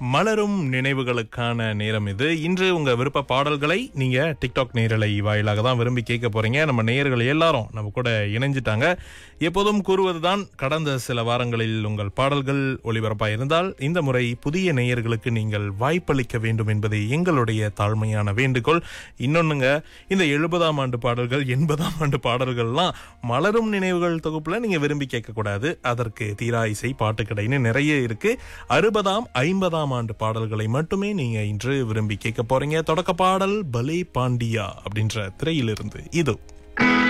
மலரும் நினைவுகளுக்கான நேரம் இது இன்று உங்க விருப்ப பாடல்களை நீங்க டிக்டாக் நேரலை வாயிலாக தான் விரும்பி கேட்க போறீங்க நம்ம நேயர்கள் எல்லாரும் நம்ம கூட இணைஞ்சிட்டாங்க எப்போதும் கூறுவதுதான் கடந்த சில வாரங்களில் உங்கள் பாடல்கள் ஒளிபரப்பாக இருந்தால் இந்த முறை புதிய நேயர்களுக்கு நீங்கள் வாய்ப்பளிக்க வேண்டும் என்பது எங்களுடைய தாழ்மையான வேண்டுகோள் இன்னொன்னுங்க இந்த எழுபதாம் ஆண்டு பாடல்கள் எண்பதாம் ஆண்டு பாடல்கள்லாம் மலரும் நினைவுகள் தொகுப்புல நீங்க விரும்பி கேட்க கூடாது அதற்கு தீரா இசை பாட்டுக்கடைன்னு நிறைய இருக்கு அறுபதாம் ஐம்பதாம் ஆண்டு பாடல்களை மட்டுமே நீங்க இன்று விரும்பி கேட்க போறீங்க தொடக்க பாடல் பலே பாண்டியா அப்படின்ற திரையிலிருந்து இது